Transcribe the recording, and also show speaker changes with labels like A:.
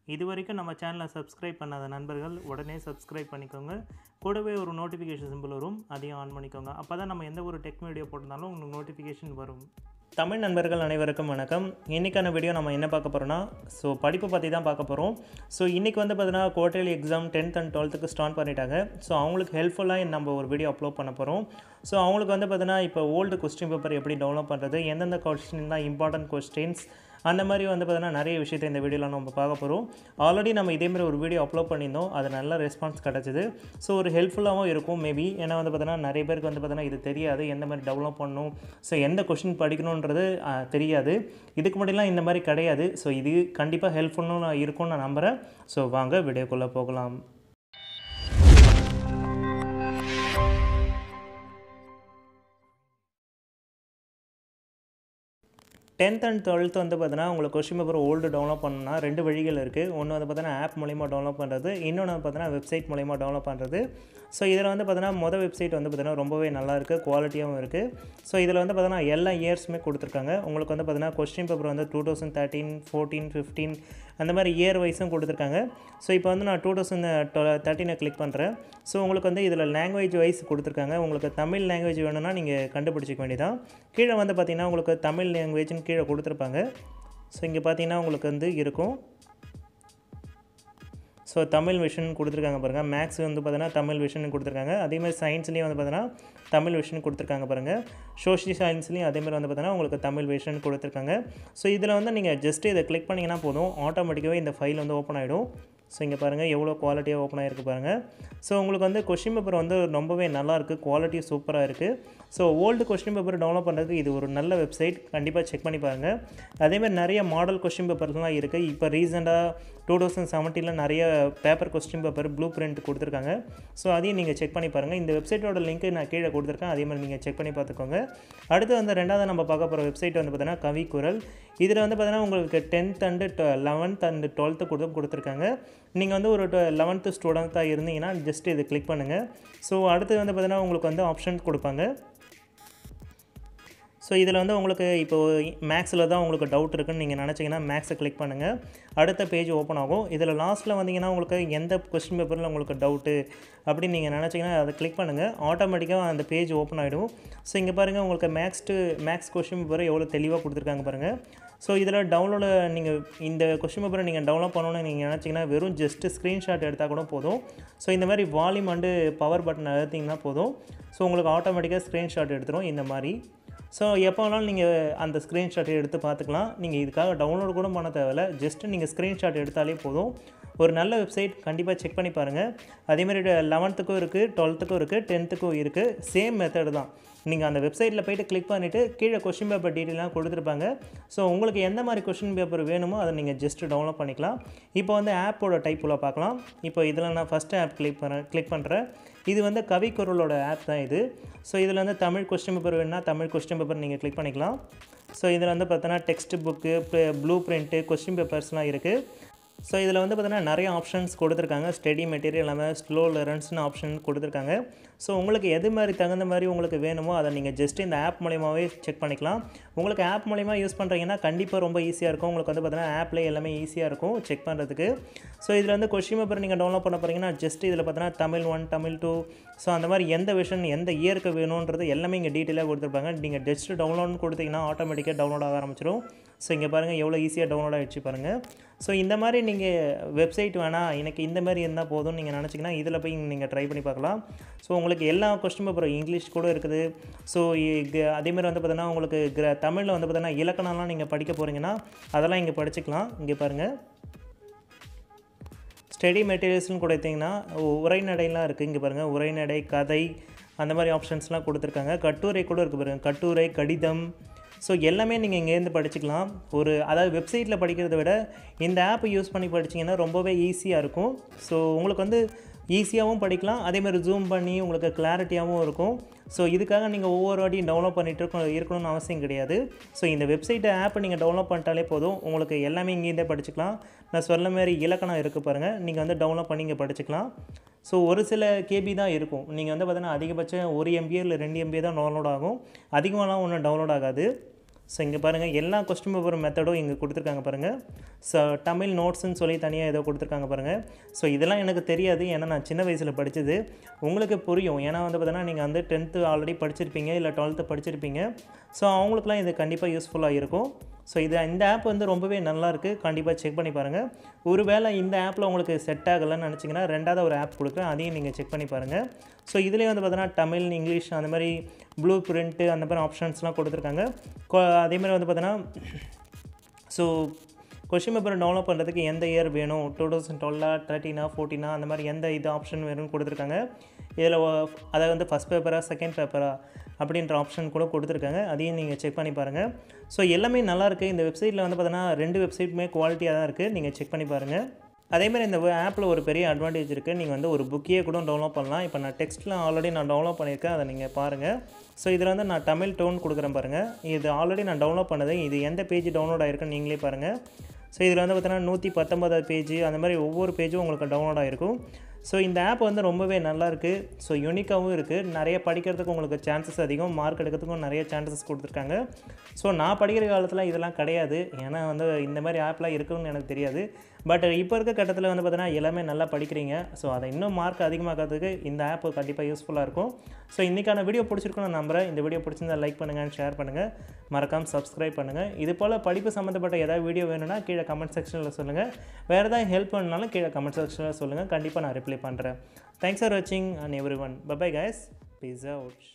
A: இது வரைக்கும் நம்ம சேனலை சப்ஸ்கிரைப் பண்ணாத நண்பர்கள் உடனே சப்ஸ்கிரைப் பண்ணிக்கோங்க கூடவே ஒரு நோட்டிஃபிகேஷன் சிம்பிள் வரும் அதையும் ஆன் பண்ணிக்கோங்க அப்போ தான் நம்ம எந்த ஒரு டெக் வீடியோ போட்டிருந்தாலும் உங்களுக்கு நோட்டிஃபிகேஷன் வரும் தமிழ் நண்பர்கள் அனைவருக்கும் வணக்கம் இன்றைக்கான வீடியோ நம்ம என்ன பார்க்க போகிறோம்னா ஸோ படிப்பு பற்றி தான் பார்க்க போகிறோம் ஸோ இன்றைக்கி வந்து பார்த்தீங்கன்னா குவார்டர்லி எக்ஸாம் டென்த் அண்ட் டுவெல்த்துக்கு ஸ்டார்ட் பண்ணிட்டாங்க ஸோ அவங்களுக்கு ஹெல்ப்ஃபுல்லாக நம்ம ஒரு வீடியோ அப்லோட் பண்ண போகிறோம் ஸோ அவங்களுக்கு வந்து பார்த்தீங்கன்னா இப்போ ஓல்டு கொஸ்டின் பேப்பர் எப்படி டெவலப் பண்ணுறது எந்தெந்த கொஸ்டின் தான் இம்பார்ட்டன்ட் கொஸ்டின்ஸ் அந்த மாதிரி வந்து பார்த்தீங்கன்னா நிறைய விஷயத்தை இந்த வீடியோவில் நம்ம பார்க்க போகிறோம் ஆல்ரெடி நம்ம இதேமாதிரி ஒரு வீடியோ அப்லோட் பண்ணியிருந்தோம் அது நல்ல ரெஸ்பான்ஸ் கிடச்சிது ஸோ ஒரு ஹெல்ப்ஃபுல்லாகவும் இருக்கும் மேபி ஏன்னா வந்து பார்த்தீங்கன்னா நிறைய பேருக்கு வந்து பார்த்தீங்கன்னா இது தெரியாது எந்த மாதிரி டெவலப் பண்ணணும் ஸோ எந்த கொஷின் படிக்கணுன்றது ஆ, தெரியாது இதுக்கு முன்னாடிலாம் இந்த மாதிரி கிடையாது ஸோ இது கண்டிப்பாக ஹெல்ப்ஃபுல்லாக இருக்கும்னு நான் நம்புகிறேன் ஸோ வாங்க வீடியோக்குள்ளே போகலாம் டென்த் அண்ட் டுவெல்த் வந்து பார்த்தீங்கன்னா உங்களுக்கு கொஸ்டின் பேப்பர் ஓல்டு டவுன்லோட் பண்ணணும்னா ரெண்டு வழிகள் இருக்குது ஒன்று வந்து பார்த்தீங்கன்னா ஆப் மூலிமா டவுன்லோட் பண்ணுறது இன்னொன்று வந்து பார்த்தீங்கன்னா வெப்சைட் மூலிமா டவுன்லோட் பண்ணுறது ஸோ இதில் வந்து பார்த்தீங்கன்னா மொதல் வெப்சைட் வந்து பார்த்தீங்கன்னா ரொம்பவே நல்லா இருக்குது குவாலிட்டியாகவும் இருக்குது ஸோ இதில் வந்து பார்த்தீங்கன்னா எல்லா இயர்ஸுமே கொடுத்துருக்காங்க உங்களுக்கு வந்து பார்த்தீங்கன்னா கொஸ்டின் பேப்பர் வந்து two thousand thirteen fourteen fifteen அந்த மாதிரி இயர் வைஸும் கொடுத்துருக்காங்க ஸோ இப்போ வந்து நான் டூ தௌசண்ட் தேர்ட்டீனை கிளிக் பண்ணுறேன் ஸோ உங்களுக்கு வந்து இதில் லாங்குவேஜ் வைஸ் கொடுத்துருக்காங்க உங்களுக்கு தமிழ் லாங்குவேஜ் வேணும்னா நீங்கள் கண்டுபிடிச்சிக்க வேண்டியதான் கீழே வந்து பார்த்தீங்கன்னா உங்களுக்கு தமிழ் லாங்குவேஜ்னு கீழே கொடுத்துருப்பாங்க ஸோ இங்கே பார்த்தீங்கன்னா உங்களுக்கு வந்து இருக்கும் ஸோ தமிழ் விஷன் கொடுத்துருக்காங்க பாருங்கள் மேக்ஸ் வந்து பார்த்தீங்கன்னா தமிழ் விஷன் கொடுத்துருக்காங்க அதேமாதிரி சயின்ஸ்லேயும் வந்து பார்த்தீங்கன்னா தமிழ் விஷன் கொடுத்துருக்காங்க பாருங்கள் சோஷியல் சயின்ஸ்லேயும் அதேமாதிரி வந்து பார்த்தீங்கன்னா உங்களுக்கு தமிழ் விஷன் கொடுத்துருக்காங்க ஸோ இதில் வந்து நீங்கள் ஜஸ்ட் இதை கிளிக் பண்ணிங்கன்னா போதும் ஆட்டோமேட்டிக்காகவே இந்த ஃபைல் வந்து ஓப்பன் ஆகிடும் ஸோ இங்கே பாருங்கள் எவ்வளோ குவாலிட்டியாக ஓப்பன் ஆகிருக்கு பாருங்கள் ஸோ உங்களுக்கு வந்து கொஷின் பேப்பர் வந்து ரொம்பவே நல்லாயிருக்கு குவாலிட்டி சூப்பராக இருக்குது so old question paper download பண்ணுறதுக்கு இது ஒரு நல்ல வெப்சைட் கண்டிப்பாக செக் பண்ணி பாருங்கள் அதேமாதிரி நிறைய மாடல் கொஸ்டின் பேப்பர்ஸ்லாம் இருக்குது இப்போ ரீசெண்டாக டூ தௌசண்ட் செவன்டீனில் நிறைய paper question paper blue print கொடுத்துருக்காங்க ஸோ அதையும் நீங்கள் செக் பண்ணி பாருங்கள் இந்த வெப்சைட்டோட லிங்க் நான் கீழே கொடுத்துருக்கேன் அதே மாதிரி நீங்கள் செக் பண்ணி பார்த்துக்கோங்க அடுத்து வந்து ரெண்டாவது நம்ம பார்க்க போகிற வெப்சைட் வந்து பார்த்தீங்கன்னா கவிக்குரல் இதில் வந்து பார்த்தீங்கன்னா உங்களுக்கு tenth and eleventh and twelfth கொடுத்து கொடுத்துருக்காங்க நீங்கள் வந்து ஒரு லெவன்த்து ஸ்டூடெண்ட்டாக இருந்தீங்கன்னா ஜஸ்ட் இது கிளிக் பண்ணுங்கள் ஸோ அடுத்து வந்து பார்த்தீங்கன்னா உங்களுக்கு வந்து ஆப்ஷன்ஸ் கொடுப்பாங்க ஸோ இதில் வந்து உங்களுக்கு இப்போ மேக்ஸில் தான் உங்களுக்கு டவுட் இருக்குன்னு நீங்கள் நினச்சிங்கன்னா மேக்ஸை கிளிக் பண்ணுங்கள் அடுத்த பேஜ் ஓப்பன் ஆகும் இதில் லாஸ்ட்டில் வந்தீங்கன்னா உங்களுக்கு எந்த கொஸ்டின் பேப்பரில் உங்களுக்கு டவுட்டு அப்படின்னு நீங்கள் நினச்சிங்கன்னா அதை கிளிக் பண்ணுங்கள் ஆட்டோமேட்டிக்காக அந்த பேஜ் ஓப்பன் ஆகிடும் ஸோ இங்கே பாருங்கள் உங்களுக்கு max to max question paper எவ்வளோ தெளிவாக கொடுத்துருக்காங்க பாருங்கள் ஸோ இதில் டவுன்லோடு நீங்கள் இந்த கொஸ்டின் பேப்பரை நீங்கள் டவுன்லோட் பண்ணணும்னு நீங்கள் நினச்சிங்கன்னா வெறும் ஜஸ்ட்டு ஸ்க்ரீன்ஷாட் எடுத்தால் கூட போதும் ஸோ இந்த மாதிரி வால்யூம் அண்டு பவர் பட்டன் அழுத்திங்கன்னா போதும் ஸோ உங்களுக்கு ஆட்டோமேட்டிக்காக ஸ்க்ரீன்ஷாட் எடுத்துரும் இந்த மாதிரி ஸோ எப்போ வேணாலும் நீங்கள் அந்த ஸ்க்ரீன்ஷாட் எடுத்து பார்த்துக்கலாம் நீங்கள் இதுக்காக டவுன்லோட் கூட பண்ண தேவையில்ல ஜஸ்ட்டு நீங்கள் ஸ்க்ரீன்ஷாட் எடுத்தாலே போதும் ஒரு நல்ல வெப்சைட் கண்டிப்பாக செக் பண்ணி பாருங்கள் அதேமாதிரி லெவன்த்துக்கும் இருக்குது டுவெல்த்துக்கும் இருக்குது டென்த்துக்கும் இருக்குது சேம் மெத்தடு தான் நீங்கள் அந்த வெப்சைட்டில் போயிட்டு கிளிக் பண்ணிவிட்டு கீழே கொஷின் பேப்பர் டீட்டெயிலாம் கொடுத்துருப்பாங்க ஸோ உங்களுக்கு எந்த மாதிரி கொஷின் பேப்பர் வேணுமோ அதை நீங்கள் ஜஸ்ட்டு டவுன்லோட் பண்ணிக்கலாம் இப்போ வந்து ஆப்போட டைப் உள்ள பார்க்கலாம் இப்போ இதில் நான் ஃபஸ்ட்டு ஆப் கிளிக் பண்ணுறேன் கிளிக் பண்ணுறேன் இது வந்து கவிக்குரலோட ஆப் தான் இது ஸோ இதில் வந்து தமிழ் கொஸ்டின் பேப்பர் வேணுன்னா தமிழ் கொஸ்டின் பேப்பர் நீங்கள் கிளிக் பண்ணிக்கலாம் ஸோ இதில் வந்து பார்த்தோன்னா text book blue print question பேப்பர்ஸ்லாம் இருக்குது ஸோ இதில் வந்து பார்த்தீங்கன்னா நிறைய ஆப்ஷன்ஸ் கொடுத்துருக்காங்க ஸ்டடி மெட்டீரியல் இல்லாமல் ஸ்லோ லெரன்ஸ்னு ஆப்ஷன் கொடுத்துருக்காங்க ஸோ உங்களுக்கு எது மாதிரி தகுந்த மாதிரி உங்களுக்கு வேணுமோ அதை நீங்கள் ஜஸ்ட் இந்த ஆப் மூலியமாகவே செக் பண்ணிக்கலாம் உங்களுக்கு ஆப் மூலிமா யூஸ் பண்ணுறீங்கன்னா கண்டிப்பாக ரொம்ப ஈஸியாக இருக்கும் உங்களுக்கு வந்து பார்த்தீங்கன்னா ஆப்லேயே எல்லாமே ஈஸியாக இருக்கும் செக் பண்ணுறதுக்கு ஸோ இதில் வந்து கொஷின் பேப்பர் நீங்கள் டவுன்லோட் பண்ண போகிறீங்கன்னா ஜஸ்ட் இதில் பார்த்தீங்கன்னா Tamil one Tamil two so அந்த மாதிரி எந்த விஷன் எந்த இயருக்கு வேணுன்றது எல்லாமே இங்கே டீட்டெயிலாக கொடுத்துருப்பாங்க நீங்கள் ஜஸ்ட் டவுன்லோட்னு கொடுத்தீங்கன்னா ஆட்டோமேட்டிக்காக டவுன்லோட் ஆக ஆரம்பிச்சிடும் ஸோ இங்கே பாருங்கள் எவ்வளோ ஈஸியாக டவுன்லோட் ஆகிடுச்சு பாருங்கள் ஸோ இந்த மாதிரி நீங்கள் வெப்சைட் வேணாம் எனக்கு இந்த மாதிரி இருந்தால் போதும்னு நீங்கள் நினச்சிங்கன்னா இதில் போய் நீங்கள் ட்ரை பண்ணி பார்க்கலாம் ஸோ உங்களுக்கு எல்லா கொஸ்டின் பேப்பரும் இங்கிலீஷ் கூட இருக்குது ஸோ அதேமாதிரி வந்து பார்த்தீங்கன்னா உங்களுக்கு கிர தமிழில் வந்து பார்த்தீங்கன்னா இலக்கணம்லாம் நீங்கள் படிக்க போகிறீங்கன்னா அதெல்லாம் இங்கே படிச்சுக்கலாம் இங்கே பாருங்கள் ஸ்டடி மெட்டீரியல்ஸ்னு கொடுத்தீங்கன்னா உரைநடைலாம் இருக்குது இங்கே பாருங்கள் உரைநடை கதை அந்த மாதிரி ஆப்ஷன்ஸ்லாம் கொடுத்துருக்காங்க கட்டுரை கூட இருக்குது பாருங்கள் கட்டுரை கடிதம் ஸோ எல்லாமே நீங்கள் இங்கேருந்து படிச்சுக்கலாம் ஒரு அதாவது வெப்சைட்டில் படிக்கிறத விட இந்த ஆப்பை யூஸ் பண்ணி படிச்சிங்கன்னா ரொம்பவே ஈஸியாக இருக்கும் ஸோ உங்களுக்கு வந்து ஈஸியாகவும் படிக்கலாம் அதேமாதிரி ஜூம் பண்ணி உங்களுக்கு கிளாரிட்டியாகவும் இருக்கும் ஸோ இதுக்காக நீங்கள் ஒவ்வொரு வாட்டியும் டவுன்லோட் பண்ணிட்டு இருக்க இருக்கணும்னு அவசியம் கிடையாது ஸோ இந்த வெப்சைட்டை ஆப்பை நீங்கள் டவுன்லோட் பண்ணிட்டாலே போதும் உங்களுக்கு எல்லாமே இங்கேருந்தே படிச்சுக்கலாம் நான் சொன்ன மாதிரி இலக்கணம் இருக்குது பாருங்கள் நீங்கள் வந்து டவுன்லோட் பண்ணி இங்கே படிச்சுக்கலாம் ஸோ ஒரு சில கேபி தான் இருக்கும் நீங்கள் வந்து பார்த்தீங்கன்னா அதிகபட்சம் ஒரு எம்பிஏ இல்லை ரெண்டு எம்பிஏ தான் டவுன்லோட் ஆகும் அதிகமாகலாம் ஒன்றும் டவுன்லோட் ஆகாது ஸோ இங்கே பாருங்கள் எல்லா கொஸ்டின் பேப்பர் மெத்தடும் இங்கே கொடுத்துருக்காங்க பாருங்கள் ஸோ தமிழ் நோட்ஸ்னு சொல்லி தனியாக ஏதோ கொடுத்துருக்காங்க பாருங்கள் ஸோ இதெல்லாம் எனக்கு தெரியாது ஏன்னா நான் சின்ன வயசில் படித்தது உங்களுக்கு புரியும் ஏன்னா வந்து பார்த்தீங்கன்னா நீங்கள் வந்து டென்த்து ஆல்ரெடி படிச்சிருப்பீங்க இல்லை டுவெல்த்து படிச்சிருப்பீங்க ஸோ அவங்களுக்குலாம் இது கண்டிப்பாக யூஸ்ஃபுல்லாக இருக்கும் ஸோ இது இந்த ஆப் வந்து ரொம்பவே நல்லா இருக்குது கண்டிப்பாக செக் பண்ணி பாருங்கள் ஒருவேளை இந்த ஆப்பில் உங்களுக்கு செட் ஆகலைன்னு நினச்சிங்கன்னா ரெண்டாவது ஒரு ஆப் கொடுக்குறேன் அதையும் நீங்கள் செக் பண்ணி பாருங்கள் ஸோ இதுலேயே வந்து பார்த்தீங்கன்னா தமிழ் இங்கிலீஷ் அந்த மாதிரி ப்ளூ பிரிண்ட்டு அந்த மாதிரி ஆப்ஷன்ஸ்லாம் கொடுத்துருக்காங்க கொ- அதே மாதிரி வந்து பார்த்தீங்கன்னா ஸோ கொஷின் பேப்பர் டெவலப் பண்ணுறதுக்கு எந்த இயர் வேணும் டூ தௌசண்ட் டுவெல்லா தேர்ட்டினா ஃபோர்ட்டினா அந்த மாதிரி எந்த இது ஆப்ஷன் வேணும்னு கொடுத்துருக்காங்க இதில் அதை வந்து ஃபஸ்ட் பேப்பரா செகண்ட் பேப்பரா அப்படின்ற ஆப்ஷன் கூட கொடுத்துருக்காங்க அதையும் நீங்கள் செக் பண்ணி பாருங்கள் ஸோ எல்லாமே நல்லாயிருக்கு இந்த வெப்சைட்டில் வந்து பார்த்தீங்கன்னா ரெண்டு வெப்சைட்டுமே குவாலிட்டியாக தான் இருக்குது நீங்கள் செக் பண்ணி பாருங்கள் அதே மாதிரி இந்த ஆப்பில் ஒரு பெரிய அட்வான்டேஜ் இருக்குது நீங்கள் வந்து ஒரு புக்கையே கூட டவுன்லோட் பண்ணலாம் இப்போ நான் டெக்ஸ்ட்டில் ஆல்ரெடி நான் டவுன்லோட் பண்ணியிருக்கேன் அதை நீங்கள் பாருங்கள் ஸோ இதில் வந்து நான் தமிழ் டோன் கொடுக்குறேன் பாருங்கள் இது ஆல்ரெடி நான் டவுன்லோட் பண்ணது இது எந்த பேஜ் டவுன்லோட் ஆகிருக்குன்னு நீங்களே பாருங்கள் ஸோ இதில் வந்து பார்த்தீங்கன்னா நூற்றி பத்தொன்பதாவது பேஜ் அந்த மாதிரி ஒவ்வொரு பேஜும் உங்களுக்கு டவுன்லோட் ஆகிருக்கும் ஸோ இந்த ஆப் வந்து ரொம்பவே நல்லா இருக்குது ஸோ யூனிக்காகவும் இருக்குது நிறைய படிக்கிறதுக்கு உங்களுக்கு சான்சஸ் அதிகம் மார்க் எடுக்கிறதுக்கும் நிறைய சான்சஸ் கொடுத்துருக்காங்க ஸோ நான் படிக்கிற காலத்தில் இதெல்லாம் கிடையாது ஏன்னா வந்து இந்த மாதிரி ஆப்லாம் இருக்குன்னு எனக்கு தெரியாது பட் இப்போ இருக்க கட்டத்தில் வந்து பார்த்தீங்கன்னா எல்லாமே நல்லா படிக்கிறீங்க ஸோ அதை இன்னும் மார்க் அதிகமாக்கிறதுக்கு இந்த ஆப் கண்டிப்பாக யூஸ்ஃபுல்லாக இருக்கும் ஸோ இன்றைக்கான வீடியோ பிடிச்சிருக்குன்னு நான் நம்புறேன் இந்த வீடியோ பிடிச்சிருந்தா லைக் பண்ணுங்கள் ஷேர் பண்ணுங்கள் மறக்காமல் சப்ஸ்கிரைப் பண்ணுங்கள் இது போல் படிப்பு சம்மந்தப்பட்ட ஏதாவது வீடியோ வேணும்னா கீழே கமெண்ட் செக்ஷனில் சொல்லுங்கள் வேறு ஏதாவது ஹெல்ப் பண்ணாலும் கீழே கமெண்ட் செக்ஷனில் சொல்லுங்கள் கண்டிப்பாக நான் ரிப்ளை பண்ணுறேன் தேங்க்ஸ் ஃபார் வாட்சிங் and everyone bye guys peace out